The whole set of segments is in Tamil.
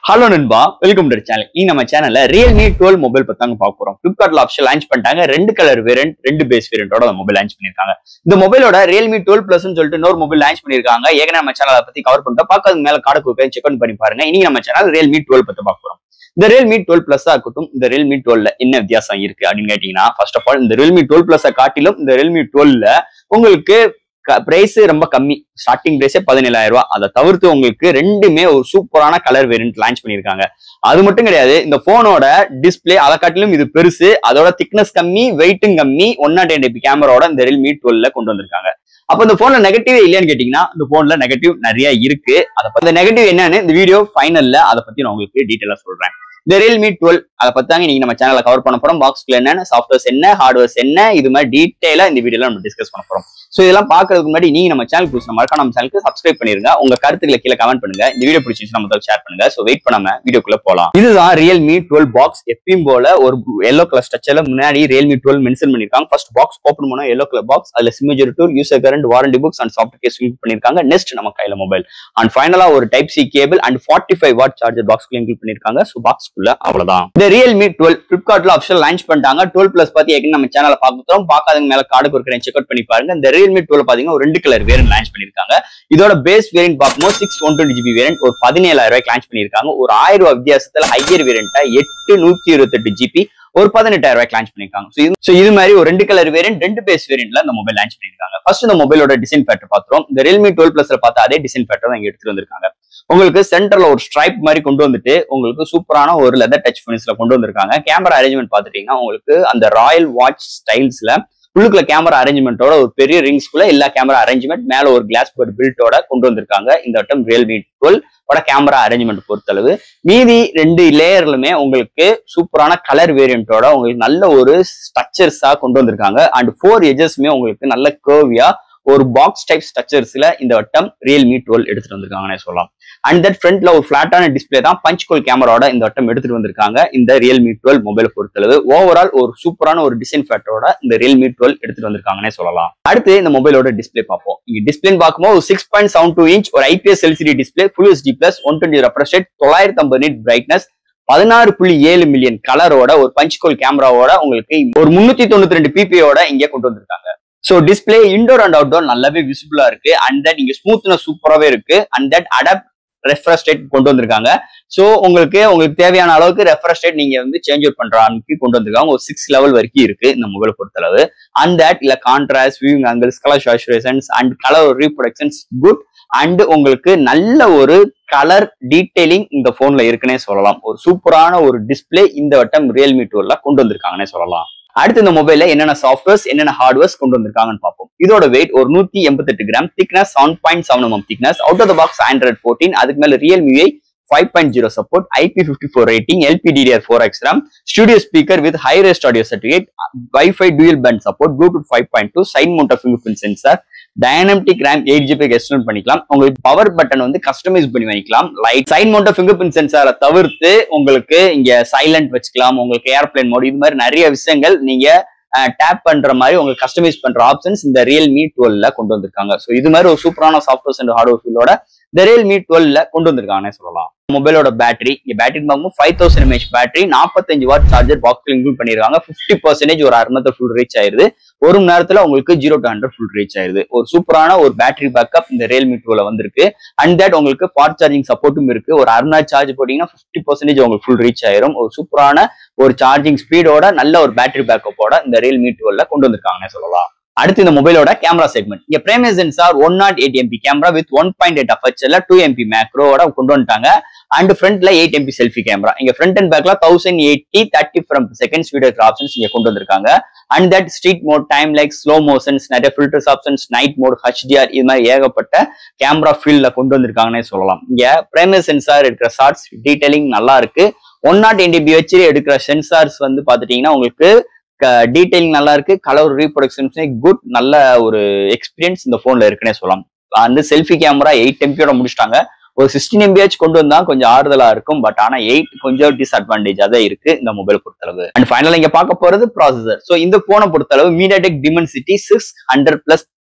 ஹலோ நண்பா வெல்கம் டு சேனல் நீ நம்ம சேனல்ல ரியல்மி டுவெல் மொபைல் பத்தாங்க பார்க்க போறோம் பிளிப்கார்ட்ல ஆப்ஷன் லான்ச் பண்ணிட்டாங்க ரெண்டு கலர் வேரியன்ட் ரெண்டு பேஸ் வேரியண்டோட மொபைல் லான்ச் பண்ணிருக்காங்க இந்த மொபைலோட ரியல்மி டுவெல் பிளஸ் சொல்லிட்டு இன்னொரு மொபைல் லான்ச் பண்ணிருக்காங்க ஏற்கனவே நம்ம சேனலை பத்தி கவர் பண்ணிட்டோம் பார்க்காத மேல கார்டு கொடுப்பேன் செக் பண்ணி பாருங்க இன்னைக்கு நம்ம சேனல் ரியல்மி டுவெல் பத்தி பார்க்க போறோம் இந்த ரியல்மி டுவெல் பிளஸ் இருக்கட்டும் இந்த ரியல்மி டுவெல்ல என்ன வித்தியாசம் இருக்கு அப்படின்னு கேட்டீங்கன்னா ஃபர்ஸ்ட் ஆஃப் ஆல் இந்த ரியல்மி டுவெல் பிளஸ் காட்டிலும் இந்த ரியல்மி டுவெல்ல உங்களுக்கு பிரைஸ் ரொம்ப கம்மி ஸ்டார்டிங் பிரைஸே பதினேழாயிரம் ரூபாய் அதை தவிர்த்து உங்களுக்கு ரெண்டுமே ஒரு சூப்பரான கலர் வேரியன்ட் லான்ச் பண்ணியிருக்காங்க அது மட்டும் கிடையாது இந்த போனோட டிஸ்பிளே அதை காட்டிலும் இது பெருசு அதோட திக்னஸ் கம்மி வெயிட்டும் கம்மி ஒன் நாட் எயிட் கேமராவோட இந்த ரியல்மி டுவெல்ல கொண்டு வந்திருக்காங்க அப்ப இந்த போன்ல நெகட்டிவ் இல்லையான்னு கேட்டீங்கன்னா இந்த போன்ல நெகட்டிவ் நிறைய இருக்கு அதை பத்தி இந்த நெகட்டிவ் என்னன்னு இந்த வீடியோ ஃபைனல்ல அதை பத்தி நான் உங்களுக்கு டீட்டெயிலா சொல்றேன் இந்த ரியல்மி டுவெல் அதை பத்தாங்க நீங்க நம்ம சேனல்ல கவர் பண்ண போறோம் பாக்ஸ்ல என்னென்ன சாஃப்ட்வேர்ஸ் என்ன ஹார்ட்வேர்ஸ் என்ன இது மாதிரி டீட்டெயிலா இந்த வீடியோல நம்ம டிஸ்கஸ் பண்ண போறோம் சோ இதெல்லாம் பாக்குறதுக்கு முன்னாடி நீங்க நம்ம சேனல் புதுசு மறக்காம நம்ம சேனலுக்கு சப்ஸ்கிரைப் பண்ணிருங்க உங்க கருத்துக்களை கீழே கமெண்ட் பண்ணுங்க இந்த வீடியோ பிடிச்சிருச்சு நம்ம ஷேர் பண்ணுங்க சோ வெயிட் பண்ணாம வீடியோக்குள்ள போலாம் இதுதான் ரியல்மி டுவெல் பாக்ஸ் எப்பயும் போல ஒரு எல்லோ கலர் ஸ்ட்ரக்சர்ல முன்னாடி ரியல்மி டுவெல் மென்ஷன் பண்ணிருக்காங்க ஃபர்ஸ்ட் பாக்ஸ் ஓப்பன் பண்ணா எல்லோ கலர் பாக்ஸ் அதுல sim ejector tool user current warranty books and soft case include பண்ணிருக்காங்க நெக்ஸ்ட் நம்ம கையில மொபைல் அண்ட் ஃபைனலா ஒரு type C cable and forty five watt charger box include பண்ணிருக்காங்க ஸோ பாக்ஸ்க்குள்ள அவ்வளவுதான் இந்த ரியல்மி டுவெல் பிளிப்கார்ட்ல ஆப்ஷன் லான்ச் பண்ணிட்டாங்க டுவெல் பிளஸ் பத்தி ஏற்கனவே நம்ம சேனல பார்த்துட்டோம் பார்க்காதவங்க மேல கார்டு கொடுக்குறேன் செக் அவுட் பண்ணி பாருங்க இந்த ரியல்மி டுவெல் பாத்தீங்கன்னா ஒரு ரெண்டு கலர் வேரியன்ட் லான்ச் பண்ணிருக்காங்க இதோட பேஸ் வேரியன்ட் பார்க்கும்போது six one twenty GB variant ஒரு பதினேழாயிரம் ரூபாய்க்கு லான்ச் பண்ணிருக்காங்க ஒரு ஆயிரம் ரூபாய் வித்தியாசத்துல ஹையர் வேரியன்ட்டா எட்டு நூத்தி இருபத்தெட்டு ஜிபி ஒரு பதினெட்டாயிரம் ரூபாய்க்கு லான்ச் பண்ணிருக்காங்க ஸோ இது so இது மாதிரி ஒரு ரெண்டு கலர் வேரியன்ட் ரெண்டு பேஸ் வேரியன்ட்ல இந்த மொபைல் லான்ச் பண்ணிருக்காங்க ஃபர்ஸ்ட் இந்த மொபைலோட டிசைன் ஃபேக்டர் பாத்துறோம் இந்த ரியல்மி டுவெல் பிளஸ்ல பார்த்தா அதே டிசைன் ஃபேக்டர் தான் இங்க எடுத்துட்டு வந்திருக்காங்க உங்களுக்கு சென்டர்ல ஒரு ஸ்ட்ரைப் மாதிரி கொண்டு வந்துட்டு உங்களுக்கு சூப்பரான ஒரு லெதர் டச் பினிஷ்ல கொண்டு வந்திருக்காங்க கேமரா அரேஞ்ச்மெண்ட் பாத்துட்டீங்கன்னா உங்களுக்கு அந்த ராயல் வாட்ச் ஸ்டைல்ஸ்ல உள்ளுக்குள்ள கேமரா அரேஞ்ச்மெண்ட்டோட ஒரு பெரிய ரிங்ஸ்குள்ள எல்லா கேமரா அரேஞ்ச்மெண்ட் மேல ஒரு கிளாஸ் போர்ட் பில்ட்டோட கொண்டு வந்திருக்காங்க இந்த வட்டம் ரியல்மி டுவெல் ஓட கேமரா அரேஞ்ச்மெண்ட் பொறுத்தளவு மீதி ரெண்டு லேயர்லுமே உங்களுக்கு சூப்பரான கலர் வேரியண்டோட உங்களுக்கு நல்ல ஒரு ஸ்ட்ரக்சர்ஸா கொண்டு வந்திருக்காங்க அண்ட் ஃபோர் எஜஸ்மே உங்களுக்கு நல்ல கேர்வியா ஒரு பாக்ஸ் டைப் ஸ்ட்ரக்சர்ஸ்ல இந்த வட்டம் ரியல்மி டுவெல் எடுத்துட்டு வந்திருக்காங்கன்னே சொல்லலாம் அண்ட் தட் ஃப்ரண்ட்ல ஒரு ஃபிளாட்டான டிஸ்பிளே தான் பஞ்ச் கோல் கேமராவோட இந்த வட்டம் எடுத்துட்டு வந்திருக்காங்க இந்த ரியல்மி டுவெல் மொபைல் பொறுத்தளவு ஓவரால் ஒரு சூப்பரான ஒரு டிசைன் ஃபேக்டரோட இந்த ரியல்மி டுவெல் எடுத்துட்டு வந்திருக்காங்கன்னே சொல்லலாம் அடுத்து இந்த மொபைலோட டிஸ்பிளே பார்ப்போம் இங்க டிஸ்பிளே பார்க்கும்போது ஒரு six point seven two inch ஒரு IPS LCD display full HD plus one twenty refresh rate தொள்ளாயிரத்தி ஐம்பது நிட் பிரைட்னஸ் பதினாறு புள்ளி ஏழு மில்லியன் கலரோட ஒரு பஞ்ச் கோல் கேமராவோட உங்களுக்கு ஒரு முன்னூத்தி தொண்ணூத்தி ரெண்டு பிபியோட இங்கே கொண்டு வந்திருக்காங்க so display indoor and outdoor நல்லாவே விசிபிளா இருக்கு அண்ட் தட் இங்க ஸ்மூத்னஸ் சூப்பராகவே இருக்கு and that adapt refresh rate கொண்டு வந்திருக்காங்க ஸோ உங்களுக்கு உங்களுக்கு தேவையான அளவுக்கு ரெஃப்ரெஷ் ரேட் நீங்க வந்து சேஞ்ச் அவுட் பண்ற அனுப்பி கொண்டு வந்திருக்காங்க ஒரு சிக்ஸ் லெவல் வரைக்கும் இருக்கு இந்த மொபைலை பொறுத்தளவு அண்ட் தட் இல்ல contrast viewing angles colour saturations and colour reproductions good and உங்களுக்கு நல்ல ஒரு கலர் டீடைலிங் இந்த போன்ல இருக்குன்னே சொல்லலாம் ஒரு சூப்பரான ஒரு டிஸ்பிளே இந்த வட்டம் ரியல்மி டூர்ல கொண்டு வந்திருக்காங்கன்னே சொல்லலாம் அடுத்து இந்த மொபைல்ல என்னென்ன சாஃப்ட்வேர்ஸ் என்னென்ன ஹார்ட்வேர்ஸ் கொண்டு வந்திருக்காங்கன்னு பார்ப்போம் இதோட வெயிட் ஒரு நூத்தி எண்பத்தெட்டு gram thickness seven point seven m thickness out of the box Android fourteen அதுக்கு மேல ரியல்மியை five point zero support IP fifty four rating LPDDR four X RAM studio speaker with high rest audio certificate wifi dual band support Bluetooth five point two side mount finger print sensor dynamic RAM eight GB extend பண்ணிக்கலாம் உங்களுக்கு பவர் பட்டன் வந்து கஸ்டமைஸ் பண்ணி வைக்கலாம் light side mount finger print சென்சாரை தவிர்த்து உங்களுக்கு இங்க சைலண்ட் வச்சுக்கலாம் உங்களுக்கு ஏர்பிளைன் மோட் இது மாதிரி நிறைய விஷயங்கள் நீங்க டேப் பண்ற மாதிரி உங்களுக்கு கஸ்டமைஸ் பண்ற ஆப்ஷன்ஸ் இந்த ரியல்மி டுவெல்ல கொண்டு வந்திருக்காங்க ஸோ இது மாதிரி ஒரு சூப்பரான சாஃப்ட்வேர்ஸ் அண்ட் ஹார்ட்வேர் ஃபீலோட இந்த ரியல்மி டுவெல்ல கொண்டு வந்திருக்காங்கன்னே சொல்லலாம் மொபைலோட பேட்டரி இங்க பேட்டரி பார்க்கும்போது ஃபைவ் தௌசண்ட் எம்ஏஹெச் பேட்டரி நாற்பத்தஞ்சு வாட் சார்ஜர் பாக்ஸ் இன்க்ளூட் பண்ணிருக்காங்க ஃபிஃப்டி பர்சன்டேஜ் ஒரு அரை ஃபுல் ரீச் ஆயிருது ஒரு மணி நேரத்துல உங்களுக்கு zero to hundred full reach ஆயிருது ஒரு சூப்பரான ஒரு பேட்டரி பேக்கப் இந்த ரியல்மி டூல வந்திருக்கு அண்ட் தட் உங்களுக்கு ஃபாஸ்ட் சார்ஜிங் சப்போர்ட்டும் இருக்கு ஒரு அரை நாள் சார்ஜ் போட்டீங்கன்னா ஃபிஃப்டி பர்சன்டேஜ் உங்களுக்கு ஃபுல் ரீச் ஆயிரும் ஒரு சூப்பரான ஒரு சார்ஜிங் ஸ்பீடோட நல்ல ஒரு பேட்டரி பேக்கப்போட இந்த ரியல்மி டுவெல்ல கொண்டு வந்திருக்காங்கன்னு சொல்லலாம் அடுத்து இந்த மொபைலோட கேமரா செக்மெண்ட் இங்க prime sensor one nought eight MP camera with one point eight அஃபர்ச்சர்ல டூ எம்பி மேக்ரோட கொண்டு வந்துட்டாங்க அண்ட் ஃப்ரண்ட்ல எயிட் எம்பி செல்ஃபி கேமரா இங்க ஃப்ரண்ட் அண்ட் பேக்ல thousand eighty thirty from seconds video options இங்க கொண்டு வந்திருக்காங்க and that street mode time like slow motions நிறைய filters options night mode HDR இது மாதிரி ஏகப்பட்ட கேமரா ஃபீல்ட்ல கொண்டு வந்திருக்காங்கன்னே சொல்லலாம் இங்க பிரேமே சென்சார் இருக்கிற ஷார்ட்ஸ் டீடைலிங் நல்லா இருக்கு ஒன் நாட் என்டிபி வச்சு எடுக்கிற சென்சார்ஸ் வந்து பாத்துட்டீங்கன்னா உங்களுக்கு டீடைலிங் நல்லா இருக்கு கலர் ரீப்ரொடக்ஷன்ஸ் குட் நல்ல ஒரு எக்ஸ்பீரியன்ஸ் இந்த போன்ல இருக்குன்னே சொல்லலாம் அந்த செல்ஃபி கேமரா எயிட் எம்பியோட முடிச்சிட்டாங்க ஒரு சிக்ஸ்டீன் எம்பிஹெச் கொண்டு வந்தா கொஞ்சம் ஆறுதலா இருக்கும் பட் ஆனா எயிட் கொஞ்சம் டிஸ்அட்வான்டேஜா தான் இருக்கு இந்த மொபைல் பொறுத்தளவு அண்ட் ஃபைனலா இங்க பார்க்க போறது ப்ராசஸர் ஸோ இந்த போனை பொறுத்தளவு MediaTek Dimensity six hundred plus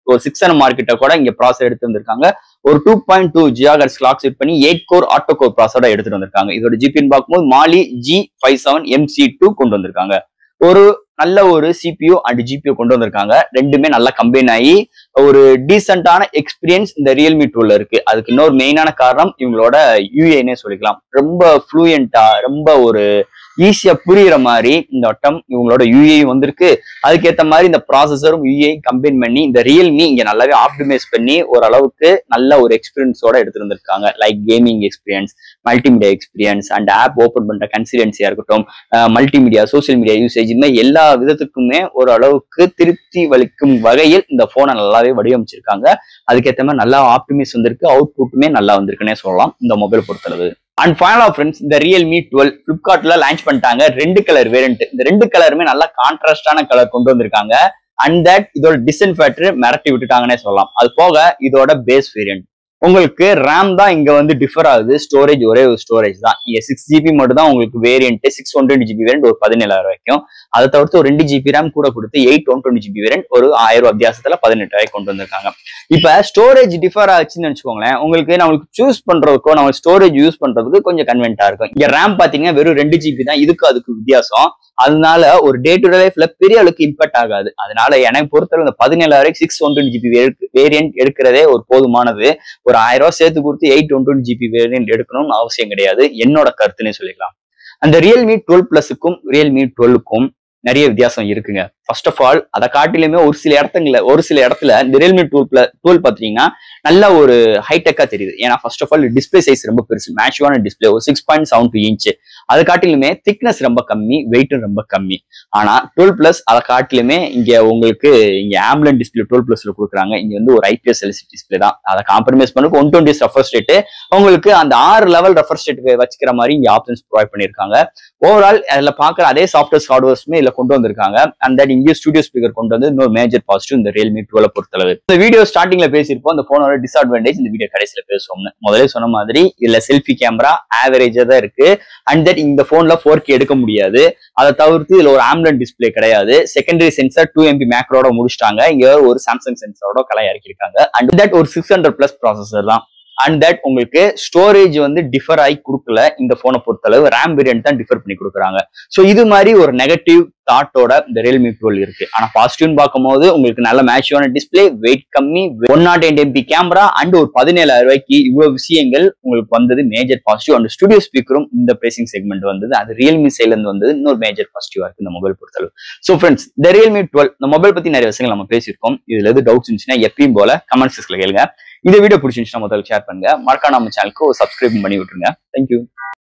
ஒரு சிக்ஸ் ஹண்ட்ரட் மார்க்கெட்டை கூட இங்க ப்ராசர் எடுத்து வந்திருக்காங்க ஒரு two point two gigahertz clock set பண்ணி எயிட் கோர் ஆட்டோ கோர் ப்ராசரோட எடுத்துட்டு வந்திருக்காங்க இதோட ஜிபின்னு பார்க்கும்போது Mali G five seven MC two கொண்டு வந்திருக்காங்க ஒரு நல்ல ஒரு சிபியூ அண்ட் ஜிபியூ கொண்டு வந்திருக்காங்க ரெண்டுமே நல்லா கம்பைன் ஆகி ஒரு டீசென்டான எக்ஸ்பீரியன்ஸ் இந்த ரியல்மி டூல்ல இருக்கு அதுக்கு இன்னொரு மெயினான காரணம் இவங்களோட யூஏனே சொல்லிக்கலாம் ரொம்ப ஃப்ளூயண்டா ரொம்ப ஒரு ஈஸியா புரியுற மாதிரி இந்த வட்டம் இவங்களோட யூஏ வந்திருக்கு அதுக்கேற்ற மாதிரி இந்த ப்ராசஸரும் யூஏ கம்பைன் பண்ணி இந்த ரியல்மி இங்க நல்லாவே ஆப்டிமைஸ் பண்ணி ஓரளவுக்கு நல்ல ஒரு எக்ஸ்பீரியன்ஸோட எடுத்துட்டு வந்திருக்காங்க like gaming experience multimedia experience and app open பண்ற கன்சிடென்சியா இருக்கட்டும் மல்டிமீடியா சோசியல் மீடியா யூசேஜ் இந்த மாதிரி எல்லா விதத்துக்குமே ஒரு அளவுக்கு திருப்தி வலிக்கும் வகையில் இந்த போனை நல்லாவே வடிவமைச்சிருக்காங்க அதுக்கேற்ற மாதிரி நல்லா ஆப்டிமைஸ் வந்திருக்கு அவுட்புட்டுமே நல்லா வந்திருக்குன்னே சொல்லலாம் இந்த மொபைல் பொறுத்தளவு அண்ட் ஃபைனல் ஃப்ரெண்ட்ஸ் இந்த ரியல்மி டுவெல் பிளிப்கார்ட்ல லான்ச் பண்ணிட்டாங்க ரெண்டு கலர் வேரியன்ட் இந்த ரெண்டு கலருமே நல்லா கான்ட்ராஸ்டான கலர் கொண்டு வந்திருக்காங்க அண்ட் தட் இதோட டிசைன் ஃபேக்டர் மிரட்டி விட்டுட்டாங்கன்னே சொல்லலாம் அது போக இதோட பேஸ் வேரியன்ட் உங்களுக்கு ரேம் தான் இங்க வந்து டிஃபர் ஆகுது ஸ்டோரேஜ் ஒரே ஒரு ஸ்டோரேஜ் தான் இங்க சிக்ஸ் ஜிபி மட்டும் தான் உங்களுக்கு variant six one twenty GB variant ஒரு பதினேழாயிரம் வரைக்கும் அதை தவிர்த்து ஒரு ரெண்டு ஜிபி ரேம் கூட கொடுத்து eight one twenty GB variant ஒரு ஆயிரம் ரூபாய் வித்தியாசத்துல பதினெட்டாயிரம் கொண்டு வந்திருக்காங்க இப்ப ஸ்டோரேஜ் டிஃபர் ஆச்சுன்னு வச்சுக்கோங்களேன் உங்களுக்கு நம்மளுக்கு சூஸ் பண்றதுக்கோ நம்ம ஸ்டோரேஜ் யூஸ் பண்றதுக்கு கொஞ்சம் கன்வென்ட்டா இருக்கும் இங்க ரேம் பாத்தீங்கன்னா வெறும் ரெண்டு ஜிபி தான் இதுக்கு அதுக்கு வித்தியாசம் அதனால ஒரு டே டு டே லைஃப்ல பெரிய அளவுக்கு இம்பாக்ட் ஆகாது அதனால எனக்கு பொறுத்தவரை இந்த பதினேழாயிரம் six one twenty GB variant எடுக்கிறதே ஒரு போதுமானது ஒரு ஆயிரம் ரூபாய் சேர்த்து கொடுத்து eight one twenty GB variant எடுக்கணும்னு அவசியம் கிடையாது என்னோட கருத்துனே சொல்லிக்கலாம் அந்த ரியல்மி டுவெல் பிளஸுக்கும் ரியல்மி டுவெல்லுக்கும் நிறைய வித்தியாசம் இருக்குங்க ஃபர்ஸ்ட் ஆஃப் ஆல் அதை காட்டிலுமே ஒரு சில இடத்துல ஒரு சில இடத்துல இந்த ரியல்மி டூல் டுவெல் பார்த்தீங்கன்னா நல்ல ஒரு ஹைடெக்கா தெரியுது ஏன்னா first of all display size ரொம்ப பெருசு மேட்சுவான டிஸ்பிளே ஒரு six point seven two inch அதை காட்டிலுமே திக்னஸ் ரொம்ப கம்மி வெயிட்டும் ரொம்ப கம்மி ஆனா டுவெல் பிளஸ் அதை காட்டிலுமே இங்க உங்களுக்கு இங்க ஆம்புலன் டிஸ்பிளே டுவெல் பிளஸ்ல கொடுக்குறாங்க இங்க வந்து ஒரு ஐபிஎஸ் எல்சி டிஸ்பிளே தான் அதை காம்ப்ரமைஸ் பண்ணி ஒன் டுவெண்ட்டி ரெஃபர் ஸ்டேட் உங்களுக்கு அந்த ஆறு லெவல் ரெஃபர் ஸ்டேட் வச்சுக்கிற மாதிரி இங்க ஆப்ஷன்ஸ் ப்ரொவைட் பண்ணிருக்காங்க ஓவரால் அதுல பாக்குற அதே சாஃப்ட்வேர்ஸ் ஹார்ட்வேர்ஸ்மே இதுல கொண்டு வந்திருக்காங்க அண்ட் தட் இங்கே ஸ்டுடியோ ஸ்பீக்கர் கொண்டு வந்து இன்னொரு மேஜர் பாசிட்டிவ் இந்த ரியல்மி டுவெல் பொறுத்தளவு இந்த வீடியோ ஸ்டார்டிங்ல பேசியிருப்போம் இந்த போனோட டிஸ்அட்வான்டேஜ் இந்த வீடியோ கடைசியில பேசுவோம்னு முதல்ல சொன்ன மாதிரி இதுல செல்ஃபி கேமரா ஆவரேஜா தான் இருக்கு அண்ட் தட் இந்த போன்ல ஃபோர் கே எடுக்க முடியாது அதை தவிர்த்து இதுல ஒரு ஆம்புலன் டிஸ்பிளே கிடையாது செகண்டரி சென்சார் டூ எம்பி மேக்ரோட முடிச்சிட்டாங்க இங்க ஒரு சாம்சங் சென்சாரோட கலை இறக்கிருக்காங்க அண்ட் தட் ஒரு சிக்ஸ் ஹண்ட்ரட் பிளஸ் ப்ராசஸர் தான் அண்ட் தட் உங்களுக்கு ஸ்டோரேஜ் வந்து டிஃபர் ஆகி கொடுக்கல இந்த போனை பொறுத்தளவு ரேம் வேரியன்ட் தான் டிஃபர் பண்ணி கொடுக்குறாங்க ஸோ இது மாதிரி ஒரு நெகட்டிவ் தாட்டோட இந்த ரியல்மி டுவெல் இருக்கு ஆனா பாசிட்டிவ்னு பார்க்கும்போது உங்களுக்கு நல்ல மேட்சியான டிஸ்பிளே வெயிட் கம்மி one nought eight MP camera and ஒரு பதினேழாயிரம் ரூபாய்க்கு இவ்வளவு விஷயங்கள் உங்களுக்கு வந்தது மேஜர் பாசிட்டிவ் அண்ட் ஸ்டுடியோ ஸ்பீக்கரும் இந்த பேசிங் செக்மெண்ட் வந்தது அது ரியல்மி சைட்ல இருந்து வந்தது இன்னொரு மேஜர் பாசிட்டிவா இருக்கு இந்த மொபைல் பொறுத்தளவு ஸோ ஃப்ரெண்ட்ஸ் இந்த ரியல்மி டுவெல் இந்த மொபைல் பத்தி நிறைய விஷயங்கள் நம்ம பேசியிருக்கோம் இதுல எது டவுட்ஸ் இருந்துச்சுன்னா எப்பயும் போல கமெண்ட் செக்ஸ்ல கேளுங்க இந்த வீடியோ பிடிச்சிருந்துச்சுன்னா முதல்ல ஷேர் பண்ணுங்க மறக்காம நம்ம சேனலுக்கு ஒரு சப்ஸ்கிரைப் பண்ணி விட்டுருங்க தேங்க்யூ